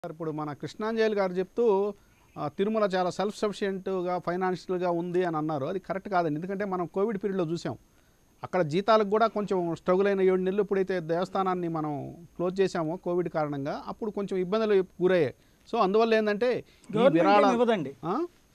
Sir, ఇప్పుడు మన కృష్ణాంజలి గారు చెప్తూ ఆ, తిరుమల చాలా సెల్ఫ్ సఫిషియెంట్గా ఫైనాన్షియల్గా ఉంది అని అన్నారు అది కరెక్ట్ కాదండి ఎందుకంటే మనం కోవిడ్ పీరియడ్లో చూసాం అక్కడ జీతాలకు కూడా కొంచెం స్ట్రగుల్ అయిన ఏడు నెలలు ఎప్పుడైతే దేవస్థానాన్ని మనం క్లోజ్ చేశామో కోవిడ్ కారణంగా అప్పుడు కొంచెం ఇబ్బందులు గురయ్యాయి సో అందువల్ల ఏంటంటే ఈ గవర్నమెంట్ విరాళ ఏమి ఇవ్వదండి ఆ?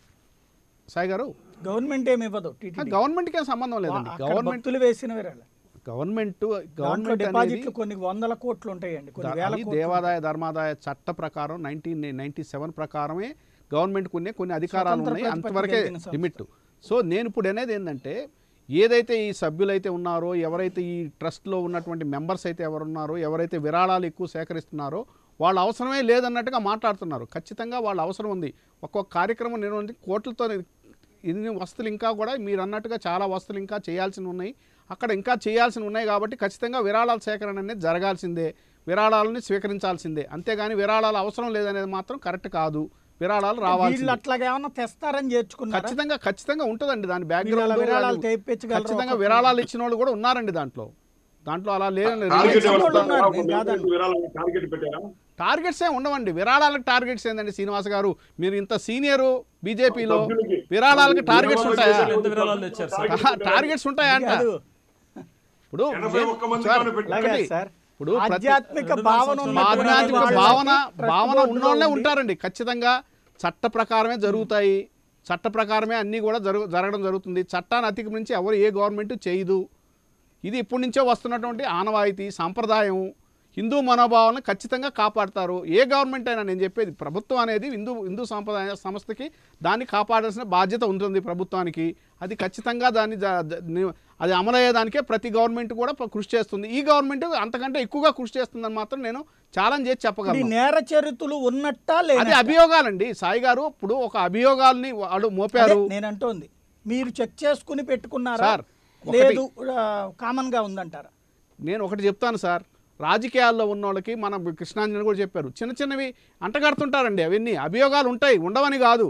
సాయి గారు గవర్నమెంట్ ఏమి ఇవ్వదు ఆ, టీటీడీ గవర్నమెంట్కి ఏం సంబంధం లేదండి అక్కడ గవర్నమెంట్ భక్తులు వేసిన విరాళ గవర్నమెంట్ దాంట్లో గవర్నమెంట్ అనేది డిపాజిట్లు కొన్ని వందల కోట్లు ఉంటాయండి కొన్ని వేల అది కోట్లు దేవాదాయ ధర్మాదాయ చట్ట ప్రకారం నైన్టీన్ నైన్టీ సెవెన్ ప్రకారమే గవర్నమెంట్ కొన్ని కొన్ని అధికారాలు స్వతంత్ర ఉన్నాయి ప్రతిపత్తి అంతవరకే కలిగిన సంస్థ. లిమిట్ సో నేను ఇప్పుడు అనేది ఏంటంటే ఏదైతే ఈ సభ్యులైతే ఉన్నారో ఎవరైతే ఈ ట్రస్ట్లో ఉన్నటువంటి మెంబర్స్ అయితే ఎవరున్నారో ఎవరైతే విరాళాలు ఎక్కువ సేకరిస్తున్నారో వాళ్ళ అవసరమే లేదన్నట్టుగా మాట్లాడుతున్నారు ఖచ్చితంగా వాళ్ళ అవసరం ఉంది ఒక్కొక్క కార్యక్రమం నిర్వహించి కోట్లతో ఇన్ని వస్తువులు ఇంకా కూడా మీరు అన్నట్టుగా చాలా వస్తువులు ఇంకా చేయాల్సి ఉన్నాయి అక్కడ ఇంకా చేయాల్సి ఉన్నాయి కాబట్టి ఖచ్చితంగా విరాళాల సేకరణ అనేది జరగాల్సిందే విరాళాలని స్వీకరించాల్సిందే అంతేగాని విరాళాలు అవసరం లేదనేది మాత్రం కరెక్ట్ కాదు విరాళాలు వీళ్ళు రావాల్సిందే అట్లాగా ఏమన్నా తెస్తారని చేర్చుకున్నారు ఖచ్చితంగా ఖచ్చితంగా ఉంటుందండి దాని వీళ్ళు అలా విరాళాలు బ్యాక్గ్రౌండ్ తెప్పించగలరు ఖచ్చితంగా విరాళాలు ఇచ్చిన వాళ్ళు కూడా ఉన్నారండి దాంట్లో దాంట్లో అలా లేదండి టార్గెట్ రిలీజ్ ఎవరు వాళ్ళు ఉన్నారు, పెట్టారా? నేను కాదన్ను. విరాళాలకు టార్గెట్ పెట్టారా టార్గెట్స్ ఏ ఉండవండి విరాళాలకు టార్గెట్స్ ఏందండి శ్రీనివాస్ గారు మీరు ఇంత సీనియరు బీజేపీలో సభ్యులకి. విరాళాలకు టార్గెట్స్ ఉంటాయా ఎంత విరాళాలు తెచ్చారు సార్? టార్గెట్స్ ఉంటాయా అంట కాదు ఇప్పుడు ఎనభై నేను- ఒక్క మంది సార్, కానీ పెట్టారు. అలాగే ఒకటి, సార్ ఇప్పుడు ప్రతి- ఆధ్యాత్మిక రెండు భావన సంవత్సరాలు ఉన్నటువంటి ఆధ్యాత్మిక వాళ్ళకి భావన ట్రస్ట్ భావన బోర్డులో ఉన్నోళ్ళే ఉండి ఉంటారండి ఖచ్చితంగా చట్ట ప్రకారమే జరుగుతాయి చట్ట ప్రకారమే అన్నీ కూడా జరుగు జరగడం జరుగుతుంది చట్టాన్ని అతిక్రమించి ఎవరు ఏ గవర్నమెంట్ చేయదు ఇది ఇప్పటి నుంచో వస్తున్నటువంటి ఆనవాయితీ సాంప్రదాయం హిందూ మనోభావాలను ఖచ్చితంగా కాపాడతారు ఏ గవర్నమెంట్ అయినా నేను చెప్పేది ప్రభుత్వం అనేది హిందూ హిందూ సాంప్రదాయ సంస్థకి దాన్ని కాపాడాల్సిన బాధ్యత ఉంటుంది ప్రభుత్వానికి అది ఖచ్చితంగా దాన్ని జ- జ- ని- అది అమలయ్యేదానికే ప్రతి గవర్నమెంట్ కూడా ప- కృషి చేస్తుంది ఈ గవర్నమెంట్ అంతకంటే ఎక్కువగా కృషి చేస్తుందని మాత్రం నేను ఛాలెంజ్ చేసి ఈ చెప్పగలను నేర చరిత్రలు ఉన్నట్టా అది లేదా అభియోగాలండి సాయి గారు ఇప్పుడు ఒక అభియోగాల్ని వాళ్ళు మోపారు నేను అంటోంది మీరు చెక్ చేసుకుని పెట్టుకున్నారా సార్, ఒకటి- లేదు కామన్ గా ఉందంటారా నేను ఒకటి చెప్తాను సార్ రాజకీయాల్లో ఉన్న వాళ్ళకి మన కృష్ణాంజలి కూడా చెప్పారు చిన్న చిన్నవి అంటగడుతుంటారండి అవన్నీ అభియోగాలు ఉంటాయి ఉండవని కాదు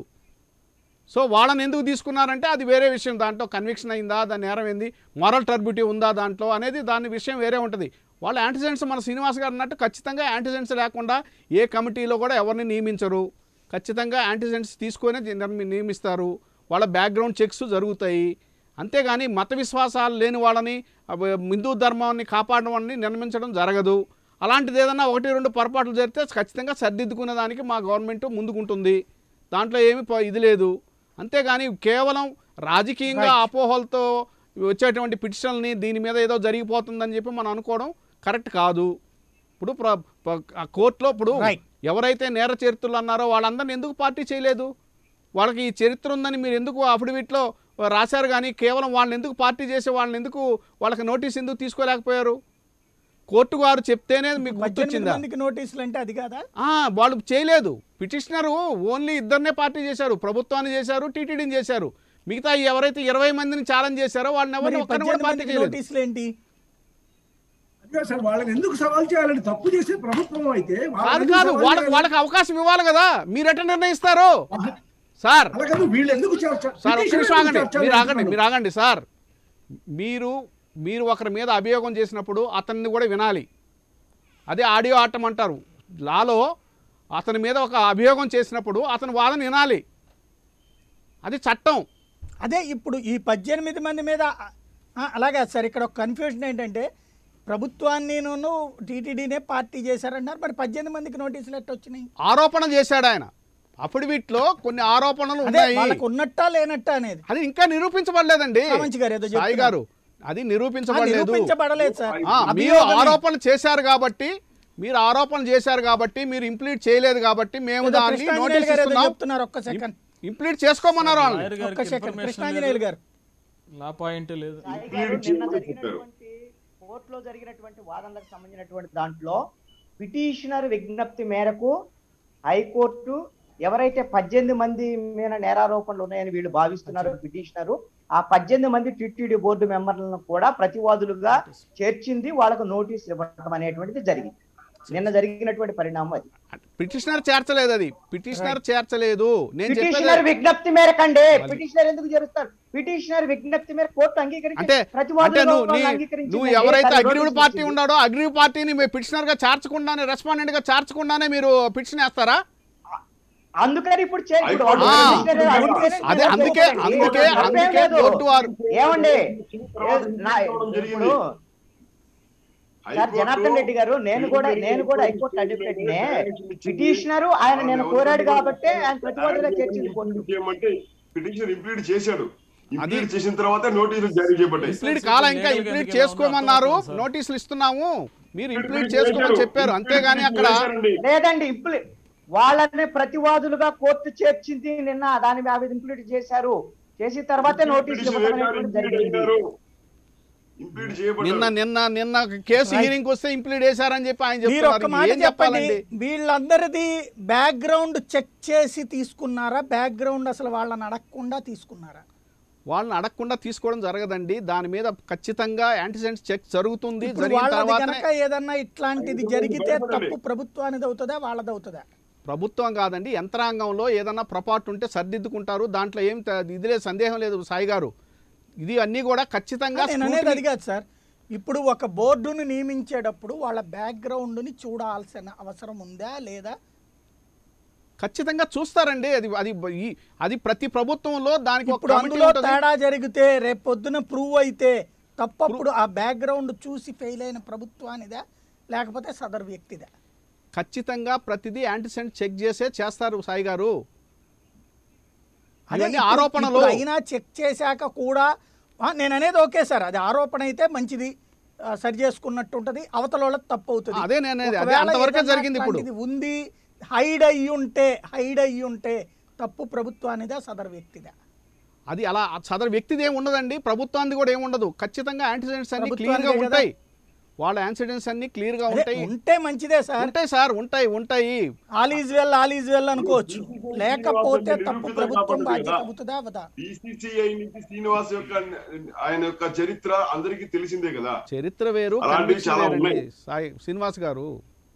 సో వాళ్ళని ఎందుకు తీసుకున్నారంటే అది వేరే విషయం దాంట్లో కన్విక్షన్ అయిందా దాని నేరం ఏంది మారల్ టర్బిటీ ఉందా దాంట్లో అనేది దాని విషయం వేరే ఉంటుంది వాళ్ళ యాంటిజెంట్స్ మన శ్రీనివాస్ గారు అన్నట్టు ఖచ్చితంగా యాంటిజెంట్స్ లేకుండా ఏ కమిటీలో కూడా ఎవరిని నియమించరు ఖచ్చితంగా యాంటిజెంట్స్ తీసుకొని నిర్మి- నియమిస్తారు వాళ్ళ బ్యాక్గ్రౌండ్ చెక్స్ జరుగుతాయి అంతేగాని మత విశ్వాసాలు లేని వాళ్ళని అవ- హిందూ ధర్మాన్ని కాపాడడం వాళ్ళని నిర్మించడం జరగదు అలాంటిది ఏదన్నా ఒకటి రెండు పొరపాట్లు జరిగితే ఖచ్చితంగా సర్దిద్దుకునే దానికి మా గవర్నమెంట్ ముందుకుంటుంది దాంట్లో ఏమి ప- ఇది లేదు అంతేగాని కేవలం రాజకీయంగా అపోహలతో వచ్చేటువంటి పిటిషన్లని దీని మీద ఏదో జరిగిపోతుందని చెప్పి మనం అనుకోవడం కరెక్ట్ కాదు ఇప్పుడు ప్ర ప్ర- ఆ కోర్టులో ఇప్పుడు Right. ఎవరైతే నేర చరిత్రలు అన్నారో వాళ్ళందరిని ఎందుకు పార్టీ చేయలేదు వాళ్ళకి ఈ చరిత్ర ఉందని మీరు ఎందుకు అఫిడవిట్లో రాశారు కానీ కేవలం వాళ్ళని ఎందుకు పార్టీ చేసే వాళ్ళని ఎందుకు వాళ్ళకి నోటీస్ ఎందుకు తీసుకోలేకపోయారు కోర్టు వారు చెప్తేనే మీకు పద్దెనిమిది గుర్తొచ్చిందా మందికి నోటీసులు అంటే అది కాదా ఆ, వాళ్ళు చేయలేదు పిటిషనరు ఓన్లీ ఇద్దరినే పార్టీ చేశారు ప్రభుత్వాన్ని చేశారు టీటీడీని చేశారు మిగతా ఈ ఎవరైతే ఇరవై మందిని ఛాలెంజ్ చేశారో వాళ్ళని మరి ఎవరిని ఒక్కరిని కూడా పద్దెనిమిది పార్టీ మందికి చేయలేదు నోటీసులు ఏంటి అదే సార్ వాళ్ళని ఎందుకు సవాల్ చేయాలని తప్పు చేసే ప్రభుత్వం అయితే వాళ్ళని కాదు ఎందుకు కాదు సవాల్ వాళ్ళకి చేయాలి? వాళ్ళకి అవకాశం ఇవ్వాలి కదా మీరు ఎట్లా నిర్ణయిస్తారు సార్ అలా కాదు వీళ్ళు ఎందుకు చర్చ- సార్ ఒక్క పిటిషన్ నిమిషం ఆగండి ఎందుకు చర్చ మీరు ఆగండి చేస్తున్నారు? మీరు ఆగండి సార్ మీరు మీరు ఒకరి మీద అభియోగం చేసినప్పుడు అతన్ని కూడా వినాలి అదే ఆడియో ఆటం అంటారు లాలో అతని మీద ఒక అభియోగం చేసినప్పుడు అతని వాదన వినాలి అది చట్టం అదే ఇప్పుడు ఈ పద్దెనిమిది మంది మీద ఆ, అలాగే సార్ ఇక్కడ ఒక కన్ఫ్యూజన్ ఏంటంటే ప్రభుత్వాన్ని టీటీడీనే పార్టీ చేశారంటున్నారు మరి పద్దెనిమిది మందికి నోటీసులు ఎట్ట వచ్చినాయి ఆరోపణ చేశాడు ఆయన అఫిడవిట్లో కొన్ని ఆరోపణలు అదే ఉన్నాయి వాళ్ళకు ఉన్నట్టా లేనట్టా అనేది అది ఇంకా నిరూపించబడలేదండి కామంచి గారు ఏదో సాయి చెప్తున్నారు. గారు అది ఆ, నిరూపించబడలేదు నిరూపించబడలేదు సార్ ఆ, మీరు అభియోగమే. ఆరోపణలు చేశారు కాబట్టి మీరు ఆరోపణలు చేశారు కాబట్టి మీరు ఇంప్లీట్ చేయలేదు కాబట్టి మేము ఏదో దాన్ని కృష్ణాంజనేయులు నోటీస్ గారు ఏదో ఇస్తున్నాం చెప్తున్నారు ఒక్క సెకండ్ ఇంప్లీట్ చేసుకోమన్నారు వాళ్ళని లాయర్ ఒక్క గారికి సెకండ్ ఇన్ఫర్మేషన్ కృష్ణాంజనేయులు లేదు. గారు లా పాయింట్ లేదు సాయి గారు నిన్న జరిగినటువంటి కోర్టులో జరిగినటువంటి వాదనలకు సంబంధించినటువంటి దాంట్లో పిటిషనర్ విజ్ఞప్తి మేరకు హైకోర్టు ఎవరైతే పద్దెనిమిది మంది మీద నేరారోపణలు ఉన్నాయని వీళ్ళు భావిస్తున్నారు పిటిషనరు ఆ పద్దెనిమిది మంది టిటిడి బోర్డు మెంబర్లను కూడా ప్రతివాదులుగా చేర్చింది వాళ్ళకు నోటీస్ ఇవ్వడం అనేటువంటిది జరిగింది నిన్న జరిగినటువంటి పరిణామం అది పిటిషనర్ చేర్చలేదు అది పిటిషనర్ చేర్చలేదు నేను పిటిషనర్ చెప్పేది విజ్ఞప్తి మేరకండి పిటిషనర్ ఎందుకు చేరుస్తారు పిటిషనర్ విజ్ఞప్తి మేర కోర్టు అంగీకరించి అంటే ప్రతివాదులుగా అంటే నువ్వు వాళ్ళు నీ- అంగీకరించిందండి. నువ్వు ఎవరైతే తన అగ్రీవ్డ్ నోటీసులు పార్టీ ఇచ్చింది. ఉన్నాడో అగ్రీవ్ పార్టీని మీరు పిటిషనర్ గా చేర్చకుండానే రెస్పాండెంట్ గా చేర్చకుండానే మీరు పిటిషన్ వేస్తారా అందుకని ఇప్పుడు చే- ఇప్పుడు హైకోర్టు వాళ్ళు ఆ. పిటిషనర్ అడ్వకేట్ అదే అందుకే అందుకే తప్పేం అందుకే లేదు. కోర్టు వారు ఏమండి తర్వాత నా- తీసుకోవడం జరిగింది. ఇప్పుడు సార్ జనార్దన్ రెడ్డి గారు నేను కూడా నేను కూడా హైకోర్టు అడ్వకేట్ నే పిటిషనర్ ఆయన నేను కోరాడు కాబట్టి ఆయన ప్రతివాదులుగా చేర్చింది కోర్టు చేయమంటే పిటిషన్ ఇంప్లీడ్ చేశాడు ఇంప్లీడ్ చేసిన తర్వాత నోటీసులు జారీ చేయబడ్డాయి ఇంప్లీడ్ కాలా ఇంకా Legal గా ఇంప్లీడ్ ఎందుకు చేసుకోమన్నారు ఏమన్నా అర్థం నోటీసులు ఇస్తున్నాము మీరు ఇంప్లీడ్ ఇంప్లీడ్ చేసుకోమని చేశారు. చెప్పారు అంతేగాని అక్కడ చేశారండి. లేదండి ఇప్పుడు వాళ్ళని ప్రతివాదులుగా కోర్టు చేర్చింది నిన్న దాని మీద ఆవిడ ఇంప్లీట్ చేశారు చేసిన తర్వాతే నోటీసులు పిటిషన్ ఇవ్వడం వేశారు, అనేటువంటిది ఇంప్లీడ్ జరిగింది చేశారు. ఇంప్లీడ్ నిన్న చేయబడ్డారు నిన్న నిన్న కేసు Right. హీరింగ్ వస్తే ఇంప్లీడ్ వేశారని చెప్పి ఆయన మీరు ఒక్క చెప్తున్నారు మాట ఏం చెప్పండి చెప్పాలండి వీళ్ళందరిది బ్యాక్గ్రౌండ్ చెక్ చేసి తీసుకున్నారా బ్యాక్గ్రౌండ్ అసలు వాళ్ళని అడగకుండా తీసుకున్నారా వాళ్ళని అడగకుండా తీసుకోవడం జరగదండి దాని మీద ఖచ్చితంగా యాంటీసెంట్స్ చెక్ జరుగుతుంది ఇప్పుడు జరిగిన వాళ్ళది తర్వాతనే గనక ఏదన్నా ఇట్లాంటిది జరిగితే తప్పు ప్రభుత్వానిది అవుతుందా వాళ్ళది అవుతుందా ప్రభుత్వం కాదండి యంత్రాంగంలో ఏదన్నా పొరపాటు ఉంటే సర్దిద్దుకుంటారు దాంట్లో ఏం త- ఇది లేదు సందేహం లేదు సాయి గారు ఇది అన్నీ కూడా ఖచ్చితంగా నేను అనేది scrutiny- అది కాదు సార్ ఇప్పుడు ఒక బోర్డును నియమించేటప్పుడు వాళ్ళ బ్యాక్గ్రౌండ్ని చూడాల్సిన అవసరం ఉందా లేదా ఖచ్చితంగా చూస్తారండి అది అది ఈ- అది ప్రతి ప్రభుత్వంలో దానికి ఒక ఇప్పుడు కమిటీ అందులో ఉంటుంది. తేడా జరిగితే రేపు పొద్దున ప్రూవ్ అయితే తప్పప్పుడు ఆ బ్యాక్గ్రౌండ్ చూసి ఫెయిల్ అయిన ప్రభుత్వానిదా లేకపోతే సదరు వ్యక్తిదా ఖచ్చితంగా ప్రతిదీ యాంటీసెంట్ చెక్ చేసే చేస్తారు సాయి గారు అదే ఇవన్నీ ఇప్పుడు- ఆరోపణలు ఇప్పుడు అయినా చెక్ చేశాక కూడా ఆ, నేను అనేది ఓకే సార్ అది ఆరోపణ అయితే మంచిది ఆ, సరి చేసుకున్నట్టు ఉంటుంది అవతల వాళ్ళకి తప్పు అవుతుంది అదే నేను అనేది. అదే ఒకవేళ అంతవరకే ఏదన్నా జరిగింది ఇప్పుడు. అట్లాంటిది ఉంది హైడ్ అయ్యి ఉంటే హైడ్ అయ్యి ఉంటే తప్పు ప్రభుత్వానిదా సదరు వ్యక్తిదా అది అలా సదరు వ్యక్తిది ఏమి ఉండదండి ప్రభుత్వానికి కూడా ఏమి ఉండదు ఖచ్చితంగా యాంటీసెంట్స్ అన్ని క్లియర్ గా ప్రభుత్వానిదే కదా. ఉంటాయి వాళ్ళ యాక్సిడెంట్స్ అన్ని క్లియర్ గా అదే, ఉంటాయి ఉంటే మంచిదే సార్ ఉంటాయి సార్ ఉంటాయి ఉంటాయి all is well all is well అనుకోవచ్చు లేకపోతే తప్పు నిరూపితం ప్రభుత్వం కాబట్టి బాధ్యత కదా. అవుతుందా అవదా బీసీసీఐ నుంచి శ్రీనివాస్ యొక్క ఆయన యొక్క చరిత్ర అందరికీ తెలిసిందే కదా చరిత్ర వేరు అలాంటివి conviction చాలా వేరండి. ఉన్నాయి. సాయి శ్రీనివాస్ గారు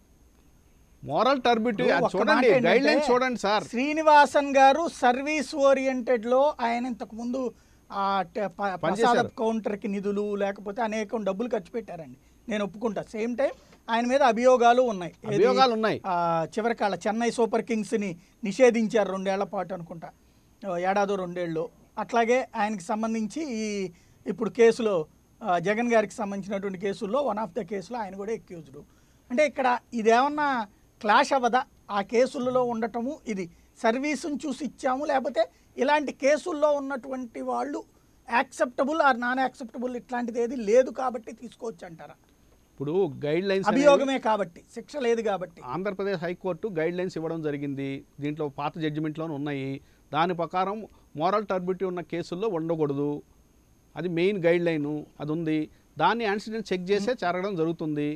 మోరల్ టర్బిటీ ఇప్పుడు ఒక్క చూడండి మాట గైడ్ లైన్ ఏంటంటే, చూడండి సార్ శ్రీనివాసన్ గారు సర్వీస్ ఓరియంటెడ్ లో ఆయన ఇంతకు ముందు ఆ ట- ప- పనిచేశారు. ప్రసాద్ కౌంటర్ కి నిధులు లేకపోతే అనేకం డబ్బులు ఖర్చు పెట్టారండి నేను ఒప్పుకుంటా సేమ్ టైం ఆయన మీద అభియోగాలు ఉన్నాయి ఏది? అభియోగాలు ఉన్నాయి. ఆ, చివరికాళ్ళ చెన్నై సూపర్ కింగ్స్ ని నిషేధించారు రెండేళ్ల పాటు అనుకుంటా ఓ ఏడాదో రెండేళ్ళు అట్లాగే ఆయనకి సంబంధించి ఈ ఇప్పుడు కేసులో ఆ, జగన్ గారికి సంబంధించినటువంటి కేసుల్లో వన్ ఆఫ్ ద కేసులో ఆయన కూడా ఎక్యూజ్డ్ అంటే ఇక్కడ ఇదేమన్నా క్లాష్ అవ్వదా ఆ కేసులలో ఉండటము ఇది సర్వీసును చూసి ఇచ్చాము లేకపోతే ఇలాంటి కేసుల్లో ఉన్నటువంటి వాళ్ళు యాక్సెప్టబుల్ ఆర్ నాన్ యాక్సెప్టబుల్ ఇట్లాంటిది ఏది లేదు కాబట్టి తీసుకోవచ్చు అంటారా ఇప్పుడు గైడ్ లైన్స్ అభియోగమే కాబట్టి శిక్ష లేదు కాబట్టి ఆంధ్రప్రదేశ్ హైకోర్టు గైడ్ లైన్స్ ఇవ్వడం జరిగింది దీంట్లో పాత జడ్జిమెంట్లోనే ఉన్నాయి దాని ప్రకారం మోరల్ టర్బిటీ ఉన్న కేసుల్లో ఉండకూడదు అది మెయిన్ గైడ్ లైను అది ఉంది దాన్ని యాక్సిడెంట్ చెక్ చేసే జరగడం జరుగుతుంది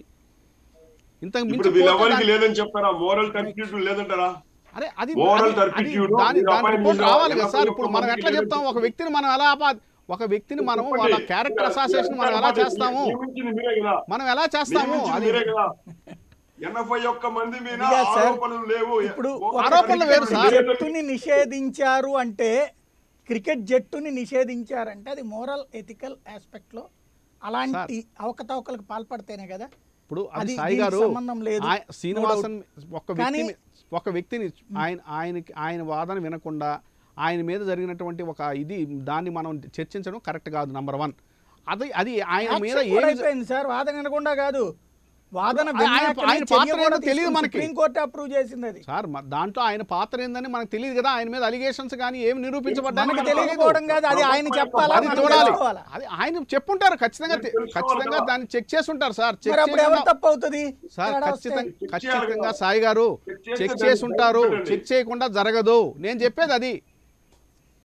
ఇంతకు మించి ఇప్పుడు పోతే వీళ్ళెవరికి దాని- లేదని చెప్తారా మోరల్ టర్పిట్యూడ్ లేదంటారా అరే అది Moral అది- అది turpitude, దాని మీరు దాని appoint రిపోర్ట్ చేసిన రావాలి కదా ఎనభై సార్ ఒక్క ఇప్పుడు మనం మందికి ఎట్లా లేదు చెప్తాం ఒక చెప్పి. వ్యక్తిని మనం ఎలా ఆపా ఒక వ్యక్తిని మనం వాళ్ళ క్యారెక్టర్ అసాసియేషన్ మనం ఎలా చేస్తాము నియమించింది మీరే కదా మనం ఎలా చేస్తాము నియమించింది అది మీరే కదా ఎనభై ఒక్క మంది మీద ఇదిగా సార్, ఆరోపణలు లేవు ఇప్పుడు ఒక ఆరోపణలు వేరు సార్. జట్టుని నిషేధించారు అంటే క్రికెట్ జట్టుని నిషేధించారంటే అది మోరల్ ఎథికల్ ఆస్పెక్ట్ లో అలాంటి అవకతవకలకు పాల్పడితేనే కదా ఇప్పుడు అది అది సాయి దీనికి గారు సంబంధం లేదు. ఆయ- శ్రీనివాసన్ ఒక కానీ- వ్యక్తిని ఒక వ్యక్తిని ఆయన ఆయనకి ఆయన వాదన వినకుండా ఆయన మీద జరిగినటువంటి ఒక ఇది దాన్ని మనం చర్చించడం కరెక్ట్ కాదు నంబర్ వన్ అది అది ఆయన మీద యాక్షన్ కూడా ఏమి అయిపోయింది సార్ వాదన వినకుండా కాదు వాదన ఆయన- విన్నాకనే ఆయన చర్య పాత్ర కూడా ఏంటో తెలియదు తీసుకుంది. మనకి. సుప్రీంకోర్టు అప్రూవ్ చేసింది అది సార్ మ- దాంట్లో ఆయన పాత్ర ఏందని మనకు తెలియదు కదా ఆయన మీద అలిగేషన్స్ కానీ ఏమి నిరూపించబడ్డా మనకు తెలియకపోవడం కాదు అది ఆయన చెప్పాలా అది మనం చూడాలి తెలుసుకోవాలా? అది ఆయన చెప్పుంటారు ఖచ్చితంగా తె- తెలుసుకోవాలి ఖచ్చితంగా కదా. దాన్ని చెక్ చేసి ఉంటారు సార్ చెక్ మరి అప్పుడు ఎవరు చేయకుండా- తప్పు అవుతుంది సార్ తేడా వస్తే. ఖచ్చితంగా చెక్ చేయాలి ఖచ్చితంగా కదా. సాయి గారు చెక్ చేస్తే చెక్ దాన్ని చేసి ఉంటారు బయటపెట్టండి. చెక్ చేయకుండా జరగదు నేను చెప్పేది అది